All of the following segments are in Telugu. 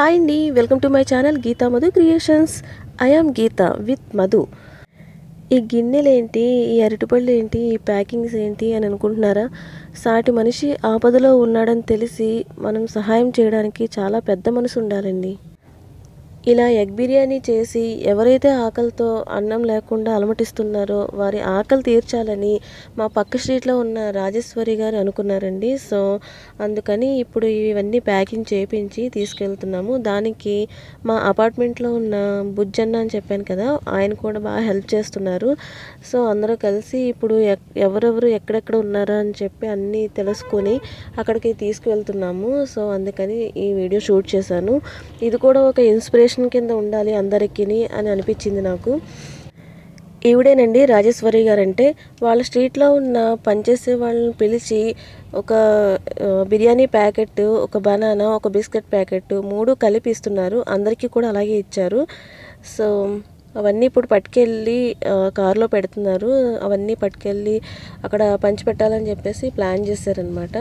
హాయ్ అండి welcome to my channel Geetha Madhu creations I am Geetha with Madhu ఈ గిన్నెలేంటి ఈ అరటిపళ్ళు ఏంటి ఈ ప్యాకింగ్స్ ఏంటి అని అనుకుంటున్నారా సాటి మనిషి ఆపదలో ఉన్నాడని తెలిసి మనం సహాయం చేయడానికి చాలా పెద్ద మనసు ఉండాలండి ఇలా ఎగ్ బిర్యానీ చేసి ఎవరైతే ఆకలితో అన్నం లేకుండా అలమటిస్తున్నారో వారి ఆకలి తీర్చాలని మా పక్క స్ట్రీట్లో ఉన్న రాజేశ్వరి గారు అనుకున్నారండి సో అందుకని ఇప్పుడు ఇవన్నీ ప్యాకింగ్ చేయించి తీసుకెళ్తున్నాము దానికి మా అపార్ట్మెంట్లో ఉన్న బుజ్జన్న అని చెప్పాను కదా ఆయన కూడా బాగా హెల్ప్ చేస్తున్నారు సో అందరూ కలిసి ఇప్పుడు ఎక్- ఎవరెవరు ఎక్కడెక్కడ ఉన్నారా అని చెప్పి అన్నీ తెలుసుకొని అక్కడికి తీసుకువెళ్తున్నాము సో అందుకని ఈ వీడియో షూట్ చేశాను ఇది కూడా ఒక ఇన్స్పిరేషన్ కింద ఉండాలి అందరికీ అని అనిపించింది నాకు ఈవిడేనండి రాజేశ్వరి గారు అంటే వాళ్ళ స్ట్రీట్లో ఉన్న పనిచేసే వాళ్ళని పిలిచి ఒక ఆ, బిర్యానీ ప్యాకెట్ ఒక బనానా ఒక బిస్కెట్ ప్యాకెట్ మూడు కలిపి ఇస్తున్నారు అందరికీ కూడా అలాగే ఇచ్చారు సో అవన్నీ ఇప్పుడు పట్టుకెళ్ళి ఆ, కారులో పెడుతున్నారు అవన్నీ పట్టుకెళ్ళి అక్కడ పంచిపెట్టాలని చెప్పేసి ప్లాన్ చేశారనమాట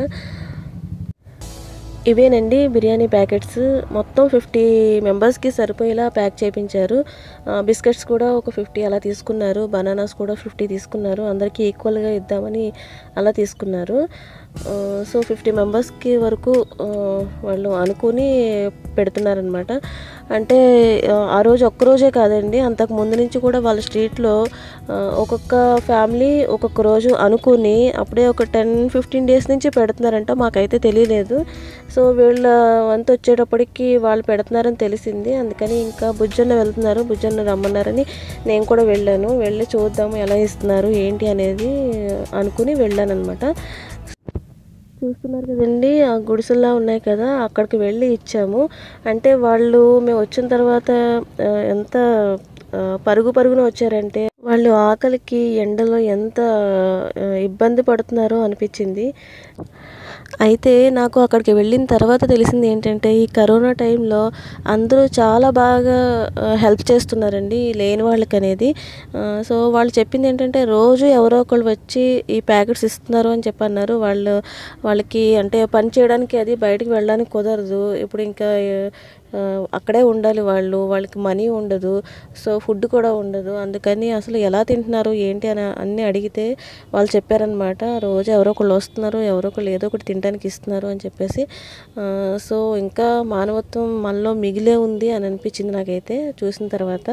ఇవేనండి బిర్యానీ ప్యాకెట్స్ మొత్తం ఫిఫ్టీ మెంబర్స్కి సరిపోయేలా ప్యాక్ చేయించారు బిస్కెట్స్ కూడా ఒక ఫిఫ్టీ అలా తీసుకున్నారు బనానాస్ కూడా ఫిఫ్టీ తీసుకున్నారు అందరికీ ఈక్వల్గా ఇద్దామని అలా తీసుకున్నారు ఆ, సో ఫిఫ్టీ మెంబర్స్కి వరకు ఆ, వాళ్ళు అనుకుని పెడుతున్నారనమాట అంటే ఆ, ఆ రోజు ఒక్కరోజే కాదండి అంతకు ముందు నుంచి కూడా వాళ్ళ స్ట్రీట్లో ఆ, ఒక్కొక్క ఫ్యామిలీ ఒక్కొక్క రోజు అనుకుని అప్పుడే ఒక టెన్ ఫిఫ్టీన్ డేస్ నుంచి పెడుతున్నారంట మాకైతే తెలియలేదు సో వీళ్ళ వంతు వచ్చేటప్పటికి వాళ్ళు పెడుతున్నారని తెలిసింది అందుకని ఇంకా బుజ్జన్న వెళ్తున్నారు బుజ్జన్న రమ్మన్నారని నేను కూడా వెళ్ళాను వెళ్ళి చూద్దాము ఎలా ఇస్తున్నారు ఏంటి అనేది అనుకుని వెళ్ళాను అనమాట చూస్తున్నారు కదండి ఆ గుడిసెల్లా ఉన్నాయి కదా అక్కడికి వెళ్ళి ఇచ్చాము అంటే వాళ్ళు మేము వచ్చిన తర్వాత ఆ, ఎంత ఆ, పరుగు పరుగున వచ్చారంటే వాళ్ళు ఆకలికి ఎండలో ఎంత ఆ, ఇబ్బంది పడుతున్నారో అనిపించింది అయితే నాకు అక్కడికి వెళ్ళిన తర్వాత తెలిసింది ఏంటంటే ఈ కరోనా టైంలో అందరూ చాలా బాగా హెల్ప్ చేస్తున్నారండి ఈ లేని వాళ్ళకి అనేది ఆ, సో వాళ్ళు చెప్పింది ఏంటంటే రోజు ఎవరో ఒకళ్ళు వచ్చి ఈ ప్యాకెట్స్ ఇస్తున్నారు అని చెప్పి అన్నారు వాళ్ళు వాళ్ళకి అంటే పని చేయడానికి అది బయటికి వెళ్ళడానికి కుదరదు ఇప్పుడు ఇంకా ఆ, అక్కడే ఉండాలి వాళ్ళు వాళ్ళకి మనీ ఉండదు సో ఫుడ్ కూడా ఉండదు అందుకని అసలు ఎలా తింటున్నారు ఏంటి అని అన్నీ అడిగితే వాళ్ళు చెప్పారనమాట రోజు ఎవరో ఒకళ్ళు వస్తున్నారు ఎవరో ఒకళ్ళు ఏదో ఒకటి తినడానికి ఇస్తున్నారు అని చెప్పేసి ఆ, సో ఇంకా మానవత్వం మనలో మిగిలే ఉంది అని అనిపించింది నాకైతే చూసిన తర్వాత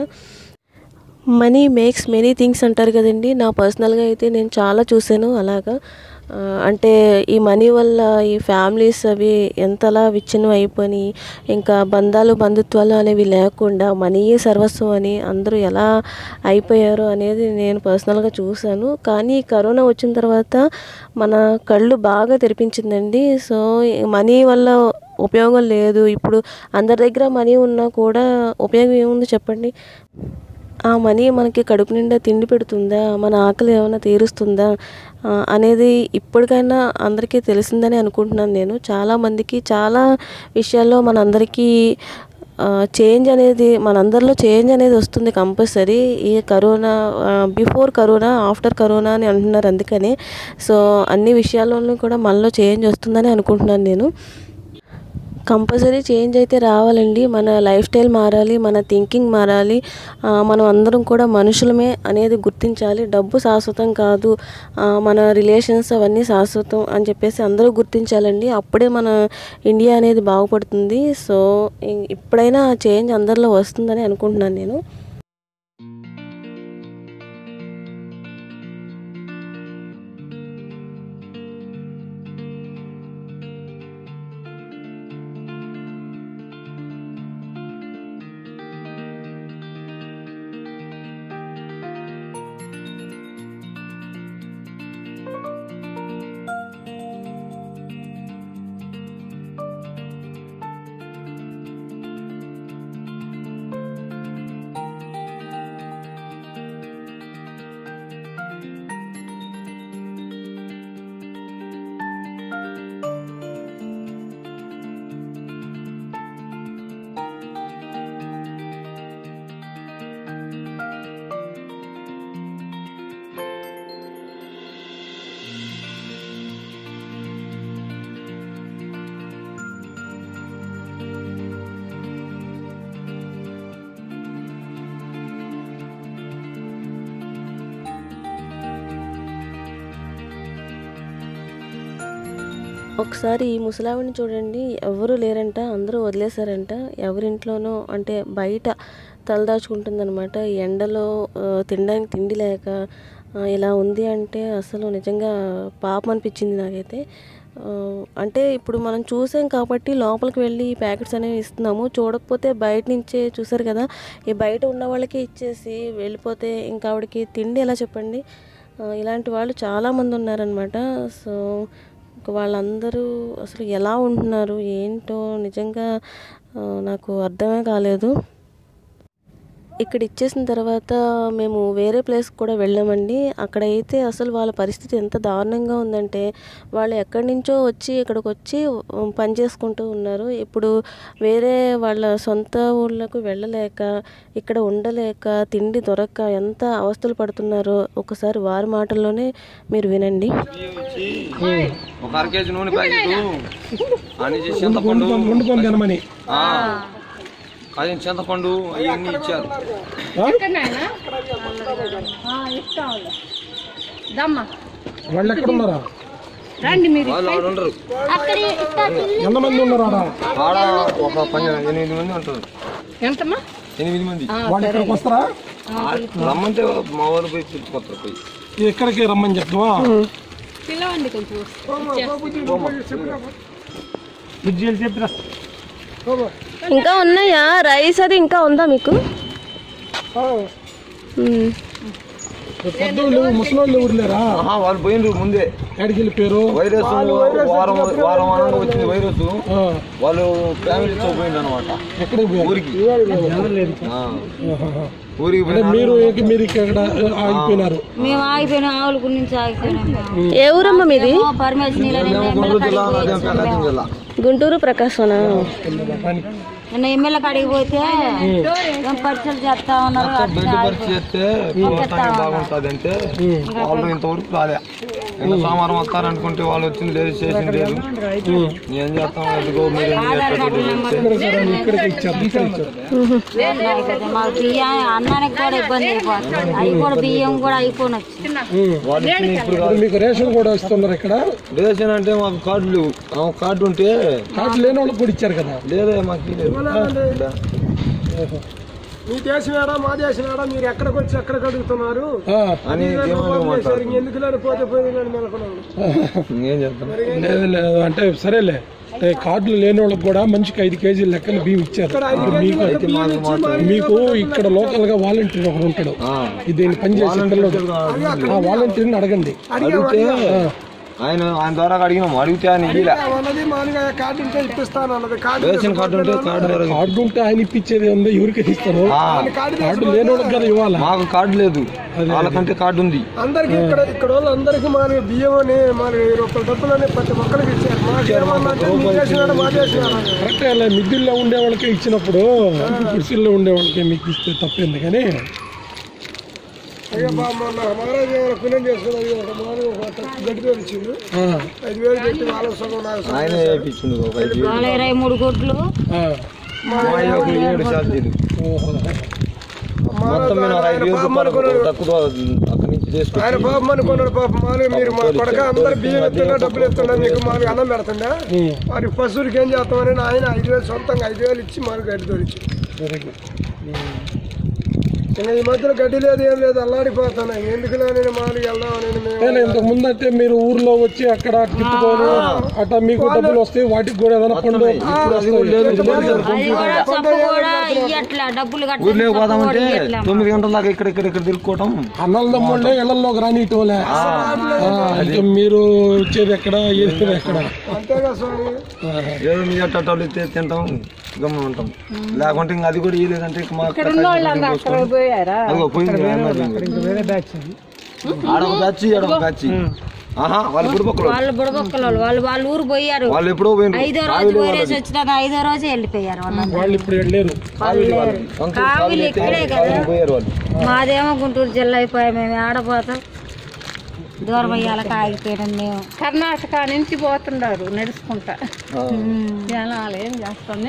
మనీ మేక్స్ మెనీ థింగ్స్ అంటారు కదండి నా పర్సనల్గా అయితే నేను చాలా చూశాను అలాగా ఆ, అంటే ఈ మనీ వల్ల ఈ ఫ్యామిలీస్ అవి ఎంతలా విచ్ఛిన్నం అయిపోయి ఇంకా బంధాలు బంధుత్వాలు అనేవి లేకుండా మనీయే సర్వస్వం అని అందరూ ఎలా అయిపోయారు అనేది నేను పర్సనల్గా చూశాను కానీ ఈ కరోనా వచ్చిన తర్వాత మన కళ్ళు బాగా తెరిపించిందండి సో ఈ మనీ వల్ల ఉపయోగం లేదు ఇప్పుడు అందరి దగ్గర మనీ ఉన్నా కూడా ఉపయోగం ఏముంది చెప్పండి ఆ మనీ మనకి కడుపు నిండా తిండి పెడుతుందా మన ఆకలి ఏమైనా తీరుస్తుందా ఆ, అనేది ఇప్పటికైనా అందరికీ తెలిసిందని అనుకుంటున్నాను నేను చాలామందికి చాలా విషయాల్లో మనందరికీ చేంజ్ అనేది మనందరిలో చేంజ్ అనేది వస్తుంది కంపల్సరీ ఈ corona before corona after corona అని అంటున్నారు అందుకని సో అన్ని విషయాల్లోనూ కూడా మనలో చేంజ్ వస్తుందని అనుకుంటున్నాను నేను కంపల్సరీ చేంజ్ అయితే రావాలండి మన లైఫ్ స్టైల్ మారాలి మన థింకింగ్ మారాలి ఆ, మనం అందరం కూడా మనుషులమే అనేది గుర్తించాలి డబ్బు శాశ్వతం కాదు ఆ, మన రిలేషన్స్ అవన్నీ శాశ్వతం అని చెప్పేసి అందరూ గుర్తించాలండి అప్పుడే మన ఇండియా అనేది బాగుపడుతుంది సో ఇ- ఇప్పుడైనా చేంజ్ అందరిలో వస్తుందని అనుకుంటున్నాను నేను ఒకసారి ఈ ముసలావిడిని చూడండి ఎవరు లేరంట అందరూ వదిలేశారంట ఎవరింట్లోనో అంటే బయట తలదాచుకుంటుందన్నమాట ఈ ఎండలో ఆ, తినడానికి తిండి లేక ఆ, ఇలా ఉంది అంటే అసలు నిజంగా పాపం అనిపించింది నాకైతే ఆ, అంటే ఇప్పుడు మనం చూసాం కాబట్టి లోపలికి వెళ్ళి ఈ ప్యాకెట్స్ అనేవి ఇస్తున్నాము చూడకపోతే బయట నుంచే చూసారు కదా ఈ బయట ఉన్న వాళ్ళకి ఇచ్చేసి వెళ్ళిపోతే ఇంకా ఆవిడకి తిండి ఎలా చెప్పండి ఆ, ఇలాంటి వాళ్ళు చాలామంది ఉన్నారనమాట సో ఇంక వాళ్ళందరూ అసలు ఎలా ఉంటున్నారు ఏంటో నిజంగా ఆ, నాకు అర్థమే కాలేదు ఇక్కడ ఇచ్చేసిన తర్వాత మేము వేరే ప్లేస్కి కూడా వెళ్ళామండి అక్కడైతే అసలు వాళ్ళ పరిస్థితి ఎంత దారుణంగా ఉందంటే వాళ్ళు ఎక్కడి నుంచో వచ్చి ఇక్కడికి వచ్చి ఉమ్, పని చేసుకుంటూ ఉన్నారు ఇప్పుడు వేరే వాళ్ళ సొంత ఊళ్ళకు వెళ్ళలేక ఇక్కడ ఉండలేక తిండి దొరక్క ఎంత అవస్థలు పడుతున్నారో ఒకసారి వారి మాటల్లోనే మీరు వినండి ఒక అర కేజీ నూనె ప్యాకెట్ అని చింతపండు వండుకొని తినమని ఆ, అది చింతపండు అవన్నీ ఇచ్చారు దమ్మా వాళ్ళు ఎక్కడ ఉన్నారా రండి మీరు వాళ్ళు ఆడ ఉండరు ఎంతమంది ఉన్నారు ఆడ ఆడ ఒక పని ఎనిమిది మంది ఉంటారు ఎంతమ్మా ఎనిమిది మంది వాళ్ళు ఇక్కడికి వస్తారా రమ్మంటే మా వాళ్ళు పోయి పిలుచుకొస్తారు పోయి ఇక్కడికి రమ్మని చెప్తావా పిల్లవండి కొంచెం బుజ్జీలు చెప్పిరా ఇంకా ఉన్నాయా రైస్ అది ఇంకా ఉందా మీకు ఉమ్. పెద్దోళ్ళు ముసలోళ్ళు ఎవరు లేరా ఆహా వాళ్ళు పోయిండ్రు ముందే ఎక్కడికి వెళ్ళిపోయారు వైరస్ వారం వారం వారంగా వచ్చింది వైరస్ ఆ, వాళ్ళు ఫ్యామిలీతో పోయిండు అనమాట ఎక్కడికి పోయారు ఊరికి ఆ, ఆహాహా. ఊరికి అంటే పోయినా మీరు ఇక- మీరు ఇక్కడ ఆగిపోయినారు మేము ఆగిపోయినాం ఆవుల గురించి ఆగిపోయినాం ఏ ఊరమ్మా మీది పరమేశ్వర ఇదేమో గుంటూరు జిల్లా అదేమో ప్రకాశం జిల్లా గుంటూరు ప్రకాశనా పని. నిన్న ఎమ్మెల్యే కాడికి పోతే ఏం పరీక్షలు చేస్తా ఉన్నారు బెడ్ పరిచి చేస్తే చూడటానికి బాగుంటుంది అంటే వాళ్ళు ఇంతవరకు రాలే నిన్న సోమవారం వస్తారనుకుంటే వాళ్ళు వచ్చింది లేదు చేసింది లేదు ఏం చేస్తాం ఎదుగో మీరు ఏం చేస్తారు ఇక్కడ సరే అని ఇక్కడికి ఇచ్చారు ఇక్కడ ఇచ్చారు మాకు బియ్యం అన్నానికి కూడా ఇబ్బంది అయిపోతుంది అవి కూడా బియ్యం కూడా అయిపోయి వచ్చింది వాళ్ళు ఇచ్చిన ఇప్పుడు ఇప్పుడు మీకు రేషన్ కూడా ఇస్తున్నారు ఇక్కడ రేషన్ అంటే మాకు కార్డు లేవు ఆ కార్డు ఉంటే కార్డు లేని వాళ్ళకి కూడా ఇచ్చారు కదా లేదే మాకు లేదు మీ దేశం ఏడా మా దేశం ఏడా మీరు ఎక్కడికి వచ్చి ఎక్కడికి అడుగుతున్నారు ఆ, అని డిమాండ్ మాట్లాడుతుంది ఎందుకు లేని పోతే పోయింది లేని మెలకున్నాను ఏం చేస్తాం లేదు లేదు అంటే సరేలే అంటే కార్డులు లేని వాళ్ళకి కూడా మనిషికి ఐదు కేజీల లెక్కన బియ్యం ఇచ్చారు ఇప్పుడు మీకు అయితే మాకు మాత్రం మీకు ఇక్కడ లోకల్ గా వాలంటీర్ ఒకడు ఉంటాడు ఆ. ఇది దీన్ని పనిచేసే పిల్లడు ఆ వాలంటీర్ని అడగండి అడిగితే ఆయన ఆయన ద్వారా అడిగినాము అడిగితే ఆయన ఇయ్యలే అన్నది మామూలుగా కార్డు ఉంటే ఇప్పిస్తాను అన్నది కార్డు రేషన్ కార్డు ఉంటే కార్డు ద్వారా కార్డు ఉంటే ఆయన ఇప్పించేది ఉంది ఎవరికి ఇస్తారు ఆ, కార్డు లేని వాళ్ళకి కదా ఇవ్వాలా మాకు కార్డు లేదు వాళ్ళకంటే కార్డు ఉంది అందరికి ఇక్కడ ఇక్కడ వాళ్ళు అందరికి మాది బియ్యం అని మరి వెయ్యి రూపాయల డబ్బులు అని ప్రతి ఒక్కరికి ఇచ్చారు మాకు ఏమన్నా అంటే మీ దేశం ఏడా మా దేశం ఏడా అని. కరెక్ట్ అలా మిద్దిల్లో ఉండే వాళ్ళకి ఇచ్చినప్పుడు గుడిసిల్లో ఉండే వాళ్ళకి మీకు ఇస్తే తప్పింది కానీ అయ్యో బాబు మొన్న మహారాజు ఏమైనా పుణ్యం చేసుకున్నది ఒక మామూలుగా ఒక గడ్డి వేలు ఇచ్చిండు ఆ, ఐదు వేలు పెట్టి వాళ్ళకి సగం నాకు సగం ఆయన వేయించింది ఒక ఐదు వేలు. వాళ్ళ ఇరవై మూడు గుడ్లు ఆ, మా అయ్యకు ఏడు ఛార్జీలు ఓహో. మొత్తం మీద ఒక ఐదు వేలు రూపాయలు తక్కువ అక్కడి నుంచి చేసుకుని ఆయన పాపం అనుకున్నాడు పాపం మామూలుగా మీరు మా కొడక అందరు బియ్యం ఎత్తున్నా డబ్బులు ఎత్తున్నా మీకు మాకు అన్నం పెడుతుందా ఉమ్, మరి పశువులకి ఏం చేస్తామని ఆయన ఐదు వేలు సొంతంగా ఐదు వేలు ఇచ్చి మాకు గడ్డి తోలిచ్చి వెరీ గుడ్ ఇంకా ఈ మధ్యలో గడ్డి లేదు ఏం లేదు అల్లాడిపోతాను ఎందుకులే నేను మామూలుగా వెళ్దామని మేము నేను ఇంతకు ముందు అంటే మీరు ఊర్లో వచ్చి అక్కడ తిప్పుకొని అట్లా మీకు డబ్బులు వస్తాయి వాటికి కూడా ఏదైనా పండు ఇప్పుడు అది కూడా లేదు ఇది లేదు సార్. అది కూడా సొప్ప కూడా ఇయ్యట్లా డబ్బులు ఊర్లోకి కట్టి పోదామంటే తొమ్మిది గంటల దాకా ఇక్కడ ఇక్కడ ఇక్కడ తిరుక్కోవటం అన్నల దమ్ముళ్ళే ఇళ్లలోకి రానిటోలే ఇంకా మీరు వచ్చేది ఎక్కడ ఏది ఎక్కడ అంతేగా స్వామి ఏదో మీ అట్టాలు ఇస్తే తింటాం గమ్మ ఉంటాం లేకుంటే ఇంకా అది కూడా ఇయ్యలేదంటే ఇక మాకు అదిగో పోయింది అన్న పోయింది. ఆడ ఒక బ్యాచ్ ఆడ ఒక బ్యాచ్ ఆహా వాళ్ళు బుడిపక్కలు వాళ్ళు బుడబొక్కల వాళ్ళు వాళ్ళు వాళ్ళ ఊరు పోయారు వాళ్ళు ఎప్పుడో పోయిండ్రు ఐదో రోజు పోయేసి వచ్చిన ఐదో రోజు వెళ్ళిపోయారు వాళ్ళందరూ. వాళ్ళు ఇప్పుడు వెళ్ళారు కావిలి వాళ్ళు అంకుల్ కావిలి అయితే కావిలి పోయారు వాళ్ళు మాదేమో గుంటూరు జిల్లా అయిపోయాం మేము ఆడపోతాం దూరం అయ్యాలకి ఆగిపోయినాం మేము కర్ణాటక నుంచి పోతున్నారు నడుచుకుంటా జనాలు ఏం చేస్తాం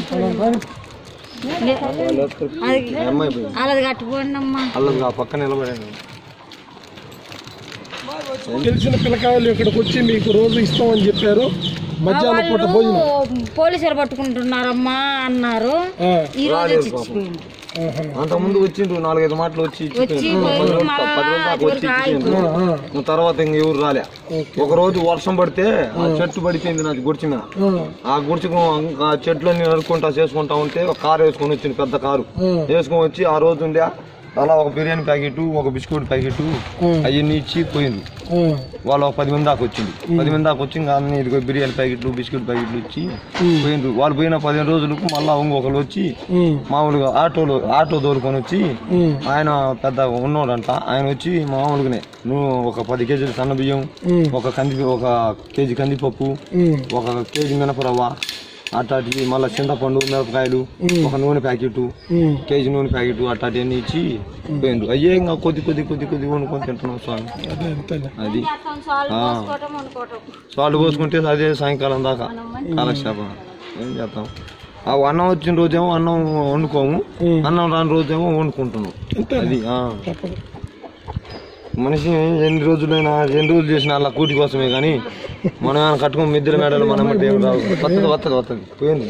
వాళ్ళు వస్తారు. అది మా అమ్మాయి పోయింది అలాది కట్టుకోండి అమ్మా అల్లది ఆ పక్కన నిలబడాను తెలిసిన పిల్లకాయలు ఇక్కడికి వచ్చి మీకు రోజు ఇస్తామని చెప్పారు మధ్యాహ్నం పూట భోజనం పోలీసులు పట్టుకుంటున్నారమ్మా అన్నారు ఆ, ఈ రోజు వచ్చి ఇచ్చిపోయింది ఆహా. అంత ముందు వచ్చిండ్రు నాలుగైదు మాటలు వచ్చి ఇచ్చి వచ్చి పోయిండ్రు. పోయి పది రోజులు మళ్ళా పది రోజులు దాకా వచ్చి చివరికి ఇచ్చిండ్రు. ఆ, ఇంక తర్వాత ఇంక ఎవరు రాలే ఒక రోజు వర్షం పడితే ఆ చెట్టు పడిపోయింది నాకు గుడిచి మీద ఆ, ఆ గుడిచుకు ఆ చెట్లన్నీ నరుక్కుంటా చేసుకుంటా ఉంటే ఒక కారు వేసుకొని వచ్చింది పెద్ద కారు ఆ. వేసుకొని వచ్చి ఆ రోజు ఉండే అలా ఒక బిర్యానీ ప్యాకెట్ ఒక బిస్కెట్ ప్యాకెట్ అవన్నీ ఇచ్చి పోయింది ఆ, వాళ్ళు ఒక పది మంది దాకా వచ్చింది పది మంది దాకా వచ్చి ఇంకా అన్ని ఇదిగో బిర్యానీ ప్యాకెట్లు బిస్కెట్ ప్యాకెట్లు ఇచ్చి పోయిండ్రు వాళ్ళు పోయిన పదిహేను రోజులకు మళ్ళా ఇంకొకరు వచ్చి ఉమ్, మామూలుగా ఆటోలో ఆటో తోలుకొని వచ్చి ఉమ్, ఆయన పెద్ద ఉన్నోడంట ఆయన వచ్చి మామూలుగానే నువ్వు ఒక పది కేజీలు సన్న బియ్యం ఉమ్, ఒక కంది ఒక కేజీ కందిపప్పు ఉమ్, ఒక కేజీ మినపరవ్వ అట్లాంటివి మళ్ళీ చింతపండు మిరపకాయలు ఒక నూనె ప్యాకెట్ ఉమ్. కేజీ నూనె ప్యాకెట్ అట్లాంటి అన్ని ఇచ్చి పోయిండు అయ్యే ఇంకా కొద్ది కొద్ది కొద్ది కొద్ది వండుకొని తింటున్నాం స్వామి అదే అంతేలే అది సాల్ట్ ఆ. పోసుకోవటం అనుకోవటం సాల్ట్ పోసుకుంటే అదే సాయంకాలం దాకా కాలక్షేపం ఏం చేస్తాం ఆ అన్నం వచ్చిన రోజేమో అన్నం వండుకోము అన్నం రాని రోజేమో వండుకుంటున్నాం అది ఆ. తప్పదు మనిషి ఎన్ని రోజులైనా ఎన్ని రోజులు చేసినా అలా కూటి కోసమే కానీ మనం ఏమైనా కట్టుకుని మిద్దెల మేడలు మనం అంటే ఏం రావు వస్తుంది వస్తుంది వస్తుంది పోయింది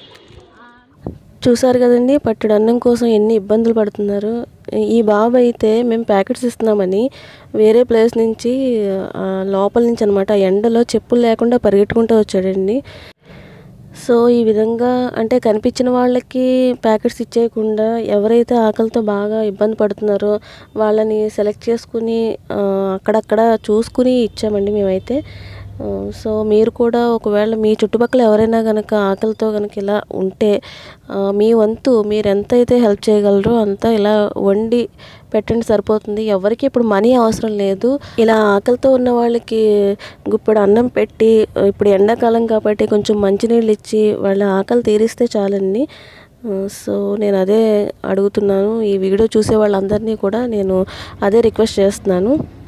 చూసారు కదండి పట్టెడు అన్నం కోసం ఎన్ని ఇబ్బందులు పడుతున్నారు ఈ బాబు అయితే మేము ప్యాకెట్స్ ఇస్తున్నామని వేరే ప్లేస్ నుంచి ఆ, లోపల నుంచి అనమాట ఎండలో చెప్పులు లేకుండా పరిగెట్టుకుంటూ వచ్చాడండి సో ఈ విధంగా అంటే కనిపించిన వాళ్ళకి ప్యాకెట్స్ ఇచ్చేయకుండా ఎవరైతే ఆకలితో బాగా ఇబ్బంది పడుతున్నారో వాళ్ళని సెలెక్ట్ చేసుకుని ఆ, అక్కడక్కడ చూసుకుని ఇచ్చామండి మేమైతే ఆ, సో మీరు కూడా ఒకవేళ మీ చుట్టుపక్కల ఎవరైనా కనుక ఆకలితో కనుక ఇలా ఉంటే ఆ, మీ వంతు మీరు ఎంత అయితే హెల్ప్ చేయగలరో అంత ఇలా వండి పెట్టండి సరిపోతుంది ఎవరికి ఇప్పుడు మనీ అవసరం లేదు ఇలా ఆకలితో ఉన్న వాళ్ళకి గుప్పెడు అన్నం పెట్టి ఇప్పుడు ఎండాకాలం కాబట్టి కొంచెం మంచినీళ్ళు ఇచ్చి వాళ్ళ ఆకలి తీరిస్తే చాలండి ఆ, సో నేను అదే అడుగుతున్నాను ఈ వీడియో చూసే వాళ్ళందరినీ కూడా నేను అదే రిక్వెస్ట్ చేస్తున్నాను